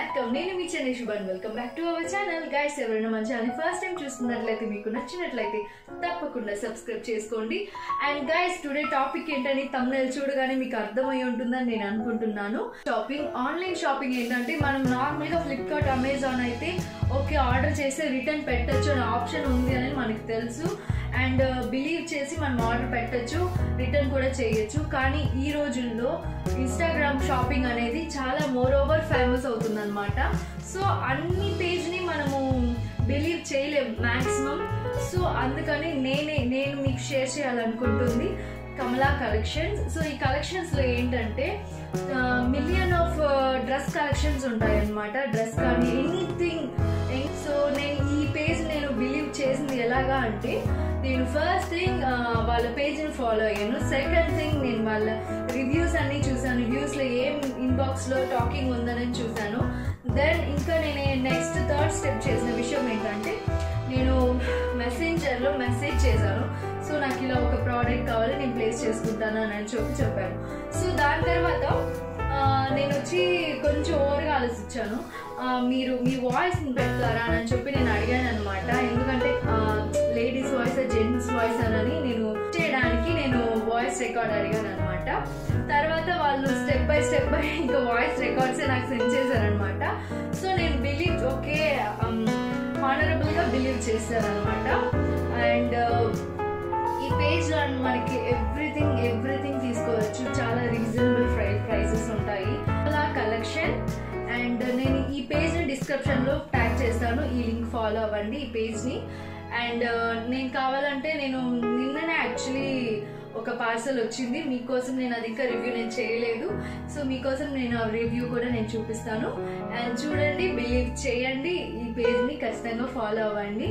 వణక్కం నేను మీ Chennai Shubhan welcome back to our channel guys ఎవరైనా మన ఛానల్ ఫస్ట్ టైం చూస్తున్నట్లయితే మీకు నచ్చినట్లయితే తప్పకుండా సబ్స్క్రైబ్ చేసుకోండి అండ్ గైస్ టుడే టాపిక్ ఏంటని తమ్ముళ్ళు చూడగానే మీకు అర్థమై ఉంటుందని నేను అనుకుంటున్నాను షాపింగ్ ఆన్లైన్ షాపింగ్ ఏంటంటే మనం నార్మల్ గా ఫ్లిప్కార్ట్ అమెజాన్ అయితే ఓకే ఆర్డర్ చేస్తే రిటర్న్ పెట్టచ్చు అనే ఆప్షన్ ఉంది అని మనకు తెలుసు అండ్ బిలీవ్ చేసి మనం ఆర్డర్ పెట్టచ్చు రిటర్న్ కూడా చేయొచ్చు కానీ ఈ రోజుల్లో ఇన్స్టాగ్రామ్ షాపింగ్ అనేది చాలా మోర్ ఓవర్ ఫేమస్ అవుతుంది అనమాట సో అన్ని పేజ్ని మనము బిలీవ్ చేయలేం మ్యాక్సిమం సో అందుకని నేనే నేను మీకు షేర్ చేయాలనుకుంటుంది కమలా కలెక్షన్స్ సో ఈ కలెక్షన్స్ లో ఏంటంటే మిలియన్ ఆఫ్ డ్రెస్ కలెక్షన్స్ ఉంటాయి అనమాట డ్రెస్ కానీ ఎనీథింగ్ సో నేను ఈ పేజ్ నేను బిలీవ్ చేసింది ఎలాగా అంటే నేను ఫస్ట్ థింగ్ వాళ్ళ పేజ్ని ఫాలో అయ్యాను సెకండ్ థింగ్ నేను వాళ్ళ రివ్యూస్ అన్ని చూసాను రివ్యూస్ లో ఏం ఇన్బాక్స్ లో టాకింగ్ ఉందని చూసాను దెన్ ఇంకా నేను నెక్స్ట్ థర్డ్ స్టెప్ చేసిన విషయం ఏంటంటే నేను మెసెంజర్ లో మెసేజ్ చేశాను సో నాకు ఇలా ఒక ప్రోడక్ట్ కావాలి నేను ప్లేస్ చేసుకుంటాను అని చెప్పి చెప్పాను సో దాని తర్వాత నేను వచ్చి కొంచెం ఓవర్గా ఆలోచించాను మీరు మీ వాయిస్ పెడతారా అని చెప్పి నేను అడిగాను అనమాట ఎందుకంటే లేడీస్ వాయిస్ జెంట్స్ వాయిస్ అని నేను చేయడానికి నేను వాయిస్ రికార్డ్ అడిగాను అనమాట తర్వాత వాళ్ళు స్టెప్ బై స్టెప్ బై ఇంకా వాయిస్ రికార్డ్స్ నాకు సెండ్ చేశారనమాట సో నేను బిలీవ్ ఓకే హానరబుల్ గా బిలీవ్ చేశారనమాట అండ్ ఈ పేజ్ లో మనకి ఎవ్రీథింగ్ ఎవ్రీథింగ్ తీసుకోవచ్చు చాలా రీజనబుల్ ప్రై ప్రైసెస్ ఉంటాయి అలా కలెక్షన్ అండ్ నేను ఈ పేజ్ డిస్క్రిప్షన్ లో ట్యాగ్ చేస్తాను ఈ లింక్ ఫాలో అవ్వండి ఈ పేజ్ ని అండ్ నేను కావాలంటే నేను నిన్ననే యాక్చువల్లీ ఒక పార్సల్ వచ్చింది మీకోసం నేను అది ఇంకా రివ్యూ నేను చేయలేదు సో మీకోసం నేను ఆ రివ్యూ కూడా నేను చూపిస్తాను అండ్ చూడండి బిలీవ్ చేయండి ఈ పేజ్ని ఖచ్చితంగా ఫాలో అవ్వండి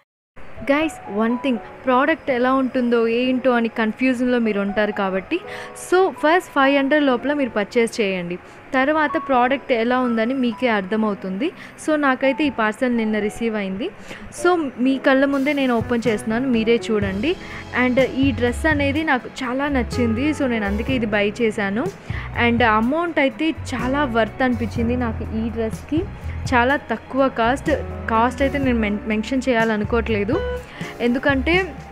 గైస్ వన్ థింగ్ ప్రోడక్ట్ ఎలా ఉంటుందో ఏంటో అని కన్ఫ్యూజన్లో మీరు ఉంటారు కాబట్టి సో ఫస్ట్ ఫైవ్ హండ్రెడ్ లోపల మీరు పర్చేస్ చేయండి తర్వాత ప్రోడక్ట్ ఎలా ఉందని మీకే అర్థమవుతుంది సో నాకైతే ఈ పార్సల్ నిన్న రిసీవ్ అయింది సో మీ కళ్ళ ముందే నేను ఓపెన్ చేస్తున్నాను మీరే చూడండి అండ్ ఈ డ్రెస్ అనేది నాకు చాలా నచ్చింది సో నేను అందుకే ఇది బై చేశాను అండ్ అమౌంట్ అయితే చాలా వర్త్ అనిపించింది నాకు ఈ డ్రెస్కి చాలా తక్కువ కాస్ట్ కాస్ట్ అయితే నేను మెన్ మెన్షన్ చేయాలనుకోవట్లేదు ఎందుకంటే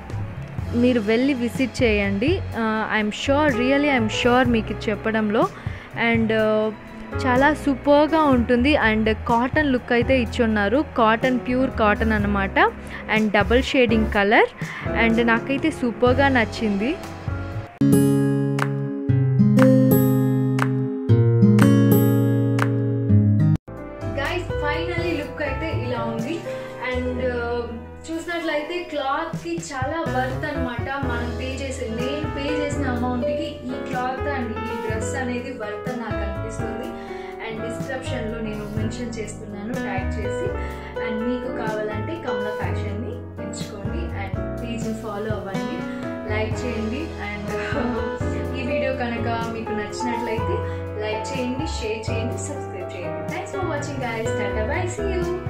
మీరు వెళ్ళి విజిట్ చేయండి I'm sure really I'm sure మీకు చెప్పడంలో అండ్ చాలా సూపర్గా ఉంటుంది అండ్ కాటన్ లుక్ అయితే ఇచ్చున్నారు కాటన్ ప్యూర్ కాటన్ అనమాట and double shading colour and నాకైతే సూపర్గా నచ్చింది గైస్ ఫైనలీ లుక్ అయితే ఇలా ఉంది అండ్ చూసినట్లయితే క్లాత్ కి చాలా వర్త్ అనమాట మనం పే చేసే నేను పే చేసిన అమౌంట్ కి ఈ క్లాత్ అండ్ ఈ డ్రెస్ అనేది వర్త్ అని నాకు అనిపిస్తుంది అండ్ డిస్క్రిప్షన్ లో నేను మెన్షన్ చేస్తున్నాను ట్యాగ్ చేసి అండ్ మీకు కావాలంటే కమల ఫ్యాషన్ ని ఎంచుకోండి అండ్ ప్లీజ్ ఫాలో అవ్వండి లైక్ చేయండి అండ్ ఈ వీడియో కనుక మీకు నచ్చినట్లయితే లైక్ చేయండి షేర్ చేయండి సబ్స్క్రైబ్ చేయండి thanks for watching guys tata bye see you